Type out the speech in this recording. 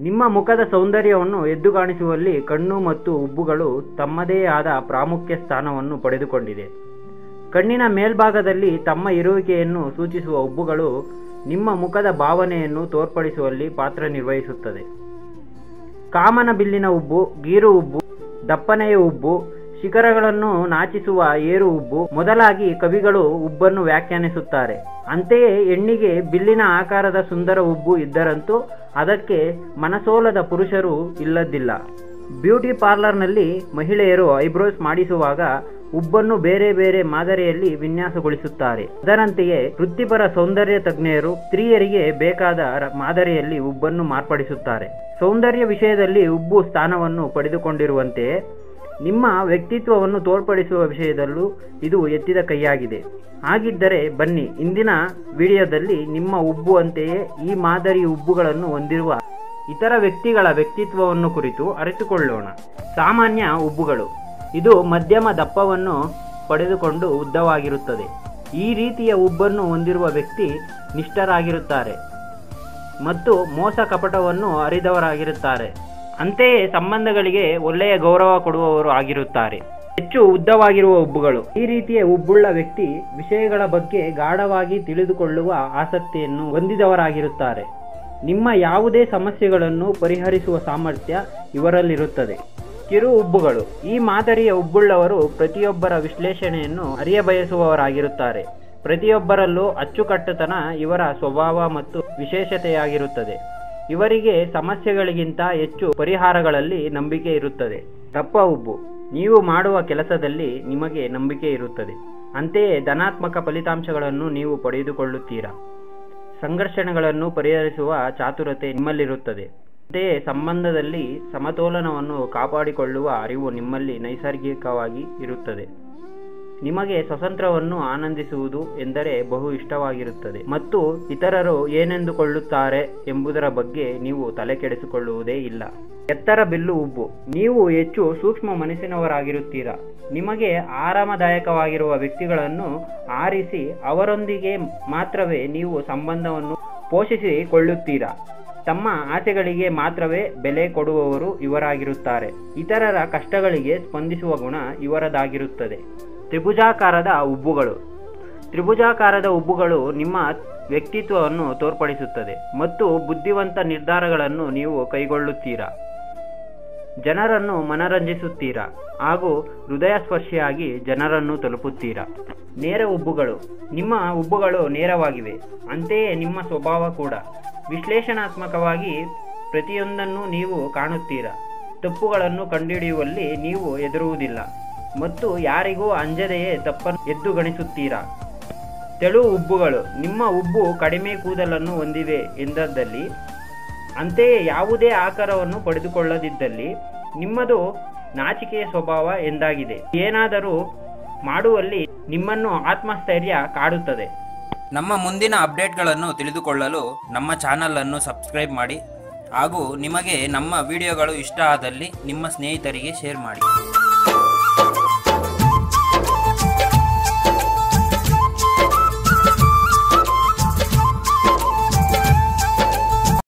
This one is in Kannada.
ನಿಮ್ಮ ಮುಖದ ಸೌಂದರ್ಯವನ್ನು ಎದ್ದು ಕಾಣಿಸುವಲ್ಲಿ ಕಣ್ಣು ಮತ್ತು ಉಬ್ಬುಗಳು ತಮ್ಮದೇ ಆದ ಪ್ರಾಮುಖ್ಯ ಸ್ಥಾನವನ್ನು ಪಡೆದುಕೊಂಡಿದೆ ಕಣ್ಣಿನ ಮೇಲ್ಭಾಗದಲ್ಲಿ ತಮ್ಮ ಇರುವಿಕೆಯನ್ನು ಸೂಚಿಸುವ ಉಬ್ಬುಗಳು ನಿಮ್ಮ ಮುಖದ ಭಾವನೆಯನ್ನು ತೋರ್ಪಡಿಸುವಲ್ಲಿ ಪಾತ್ರ ನಿರ್ವಹಿಸುತ್ತದೆ ಕಾಮನ ಬಿಲ್ಲಿನ ಉಬ್ಬು ಗೀರು ಉಬ್ಬು ದಪ್ಪನೆಯ ಉಬ್ಬು ಶಿಖರಗಳನ್ನು ನಾಚಿಸುವ ಏರು ಉಬ್ಬು ಮೊದಲಾಗಿ ಕವಿಗಳು ಉಬ್ಬನ್ನು ವ್ಯಾಖ್ಯಾನಿಸುತ್ತಾರೆ ಅಂತೆಯೇ ಹೆಣ್ಣಿಗೆ ಬಿಲ್ಲಿನ ಆಕಾರದ ಸುಂದರ ಉಬ್ಬು ಇದ್ದರಂತೂ ಅದಕ್ಕೆ ಮನಸೋಲದ ಪುರುಷರು ಇಲ್ಲದ್ದಿಲ್ಲ ಬ್ಯೂಟಿ ಪಾರ್ಲರ್ನಲ್ಲಿ ಮಹಿಳೆಯರು ಐಬ್ರೋಸ್ ಮಾಡಿಸುವಾಗ ಉಬ್ಬನ್ನು ಬೇರೆ ಬೇರೆ ಮಾದರಿಯಲ್ಲಿ ವಿನ್ಯಾಸಗೊಳಿಸುತ್ತಾರೆ ಅದರಂತೆಯೇ ವೃತ್ತಿಪರ ಸೌಂದರ್ಯ ತಜ್ಞರು ಸ್ತ್ರೀಯರಿಗೆ ಬೇಕಾದ ರ- ಮಾದರಿಯಲ್ಲಿ ಉಬ್ಬನ್ನು ಮಾರ್ಪಡಿಸುತ್ತಾರೆ ಸೌಂದರ್ಯ ವಿಷಯದಲ್ಲಿ ಉಬ್ಬು ಸ್ಥಾನವನ್ನು ಪಡೆದುಕೊಂಡಿರುವಂತೆಯೇ ನಿಮ್ಮ ವ್ಯಕ್ತಿತ್ವವನ್ನು ತೋರ್ಪಡಿಸುವ ವಿಷಯದಲ್ಲೂ ಇದು ಎತ್ತಿದ ಕೈಯಾಗಿದೆ ಹಾಗಿದ್ದರೆ ಬನ್ನಿ ಇಂದಿನ ವಿಡಿಯೋದಲ್ಲಿ ನಿಮ್ಮ ಉಬ್ಬು ಅಂತೆಯೇ ಈ ಮಾದರಿ ಉಬ್ಬುಗಳನ್ನು ಹೊಂದಿರುವ ಇತರ ವ್ಯಕ್ತಿಗಳ ವ್ಯಕ್ತಿತ್ವವನ್ನು ಕುರಿತು ಅರಿತುಕೊಳ್ಳೋಣ ಸಾಮಾನ್ಯ ಉಬ್ಬುಗಳು ಇದು ಮಧ್ಯಮ ದಪ್ಪವನ್ನು ಪಡೆದುಕೊಂಡು ಉದ್ದವಾಗಿರುತ್ತದೆ ಈ ರೀತಿಯ ಉಬ್ಬನ್ನು ಹೊಂದಿರುವ ವ್ಯಕ್ತಿ ನಿಷ್ಠರಾಗಿರುತ್ತಾರೆ ಮತ್ತು ಮೋಸ ಕಪಟವನ್ನು ಅರಿದವರಾಗಿರುತ್ತಾರೆ ಅಂತೆಯೇ ಸಂಬಂಧಗಳಿಗೆ ಒಳ್ಳೆಯ ಗೌರವ ಕೊಡುವವರು ಆಗಿರುತ್ತಾರೆ ಹೆಚ್ಚು ಉದ್ದವಾಗಿರುವ ಉಬ್ಬುಗಳು ಈ ರೀತಿಯ ಉಬ್ಬುಳ್ಳ ವ್ಯಕ್ತಿ ವಿಷಯಗಳ ಬಗ್ಗೆ ಗಾಢವಾಗಿ ತಿಳಿದುಕೊಳ್ಳುವ ಆಸಕ್ತಿಯನ್ನು ಹೊಂದಿದವರಾಗಿರುತ್ತಾರೆ ನಿಮ್ಮ ಯಾವುದೇ ಸಮಸ್ಯೆಗಳನ್ನು ಪರಿಹರಿಸುವ ಸಾಮರ್ಥ್ಯ ಇವರಲ್ಲಿರುತ್ತದೆ ಕಿರು ಉಬ್ಬುಗಳು ಈ ಮಾದರಿಯ ಉಬ್ಬುಳ್ಳವರು ಪ್ರತಿಯೊಬ್ಬರ ವಿಶ್ಲೇಷಣೆಯನ್ನು ಅರಿಯಬಯಸುವವರಾಗಿರುತ್ತಾರೆ ಪ್ರತಿಯೊಬ್ಬರಲ್ಲೂ ಅಚ್ಚುಕಟ್ಟುತನ ಇವರ ಸ್ವಭಾವ ಮತ್ತು ವಿಶೇಷತೆಯಾಗಿರುತ್ತದೆ ಇವರಿಗೆ ಸಮಸ್ಯೆಗಳಿಗಿಂತ ಹೆಚ್ಚು ಪರಿಹಾರಗಳಲ್ಲಿ ನಂಬಿಕೆ ಇರುತ್ತದೆ ದಪ್ಪ ಉಬ್ಬು ನೀವು ಮಾಡುವ ಕೆಲಸದಲ್ಲಿ ನಿಮಗೆ ನಂಬಿಕೆ ಇರುತ್ತದೆ ಅಂತೆಯೇ ಧನಾತ್ಮಕ ಫಲಿತಾಂಶಗಳನ್ನು ನೀವು ಪಡೆದುಕೊಳ್ಳುತ್ತೀರಾ ಸಂಘರ್ಷಣೆಗಳನ್ನು ಪರಿಹರಿಸುವ ಚಾತುರತೆ ನಿಮ್ಮಲ್ಲಿರುತ್ತದೆ ಅಂತೆಯೇ ಸಂಬಂಧದಲ್ಲಿ ಸಮತೋಲನವನ್ನು ಕಾಪಾಡಿಕೊಳ್ಳುವ ಅರಿವು ನಿಮ್ಮಲ್ಲಿ ನೈಸರ್ಗಿಕವಾಗಿ ಇರುತ್ತದೆ ನಿಮಗೆ ಸ್ವತಂತ್ರವನ್ನು ಆನಂದಿಸುವುದು ಎಂದರೆ ಬಹು ಇಷ್ಟವಾಗಿರುತ್ತದೆ ಮತ್ತು ಇತರರು ಏನೆಂದುಕೊಳ್ಳುತ್ತಾರೆ ಎಂಬುದರ ಬಗ್ಗೆ ನೀವು ತಲೆ ಕೆಡಿಸಿಕೊಳ್ಳುವುದೇ ಇಲ್ಲ ಎತ್ತರ ಬಿಲ್ಲು ಉಬ್ಬು ನೀವು ಹೆಚ್ಚು ಸೂಕ್ಷ್ಮ ಮನಸ್ಸಿನವರಾಗಿರುತ್ತೀರಾ ನಿಮಗೆ ಆರಾಮದಾಯಕವಾಗಿರುವ ವ್ಯಕ್ತಿಗಳನ್ನು ಆರಿಸಿ ಅವರೊಂದಿಗೆ ಮಾತ್ರವೇ ನೀವು ಸಂಬಂಧವನ್ನು ಪೋಷಿಸಿಕೊಳ್ಳುತ್ತೀರಾ ತಮ್ಮ ಆಸೆಗಳಿಗೆ ಮಾತ್ರವೇ ಬೆಲೆ ಕೊಡುವವರು ಇವರಾಗಿರುತ್ತಾರೆ ಇತರರ ಕಷ್ಟಗಳಿಗೆ ಸ್ಪಂದಿಸುವ ಗುಣ ಇವರದಾಗಿರುತ್ತದೆ ತ್ರಿಭುಜಾಕಾರದ ಉಬ್ಬುಗಳು ತ್ರಿಭುಜಾಕಾರದ ಉಬ್ಬುಗಳು ನಿಮ್ಮ ವ್ಯಕ್ತಿತ್ವವನ್ನು ತೋರ್ಪಡಿಸುತ್ತದೆ ಮತ್ತು ಬುದ್ಧಿವಂತ ನಿರ್ಧಾರಗಳನ್ನು ನೀವು ಕೈಗೊಳ್ಳುತ್ತೀರಾ ಜನರನ್ನು ಮನರಂಜಿಸುತ್ತೀರಾ ಹಾಗೂ ಹೃದಯಸ್ಪರ್ಶಿಯಾಗಿ ಜನರನ್ನು ತಲುಪುತ್ತೀರಾ ನೇರ ಉಬ್ಬುಗಳು ನಿಮ್ಮ ಉಬ್ಬುಗಳು ನೇರವಾಗಿವೆ ಅಂತೆಯೇ ನಿಮ್ಮ ಸ್ವಭಾವ ಕೂಡ ವಿಶ್ಲೇಷಣಾತ್ಮಕವಾಗಿ ಪ್ರತಿಯೊಂದನ್ನು ನೀವು ಕಾಣುತ್ತೀರಾ ತಪ್ಪುಗಳನ್ನು ಕಂಡುಹಿಡಿಯುವಲ್ಲಿ ನೀವು ಹೆದರುವುದಿಲ್ಲ ಮತ್ತು ಯಾರಿಗೂ ಅಂಜದೆಯೇ ತಪ್ಪನ್ನು ಎದ್ದುಗಣಿಸುತ್ತೀರಾ ತೆಳು ಉಬ್ಬುಗಳು ನಿಮ್ಮ ಉಬ್ಬು ಕಡಿಮೆ ಕೂದಲನ್ನು ಹೊಂದಿವೆ ಎಂದದ್ದಲ್ಲಿ ಅಂತೆಯೇ ಯಾವುದೇ ಆಕಾರವನ್ನು ಪಡೆದುಕೊಳ್ಳದಿದ್ದಲ್ಲಿ ನಿಮ್ಮದು ನಾಚಿಕೆಯ ಸ್ವಭಾವ ಎಂದಾಗಿದೆ ಏನಾದರೂ ಮಾಡುವಲ್ಲಿ ನಿಮ್ಮನ್ನು ಆತ್ಮಸ್ಥೈರ್ಯ ಕಾಡುತ್ತದೆ ನಮ್ಮ ಮುಂದಿನ ಅಪ್ಡೇಟ್ಗಳನ್ನು ತಿಳಿದುಕೊಳ್ಳಲು ನಮ್ಮ ಚಾನಲನ್ನು ಸಬ್ಸ್ಕ್ರೈಬ್ ಮಾಡಿ ಹಾಗೂ ನಿಮಗೆ ನಮ್ಮ ವಿಡಿಯೋಗಳು ಇಷ್ಟ ಆದಲ್ಲಿ ನಿಮ್ಮ ಸ್ನೇಹಿತರಿಗೆ ಶೇರ್ ಮಾಡಿ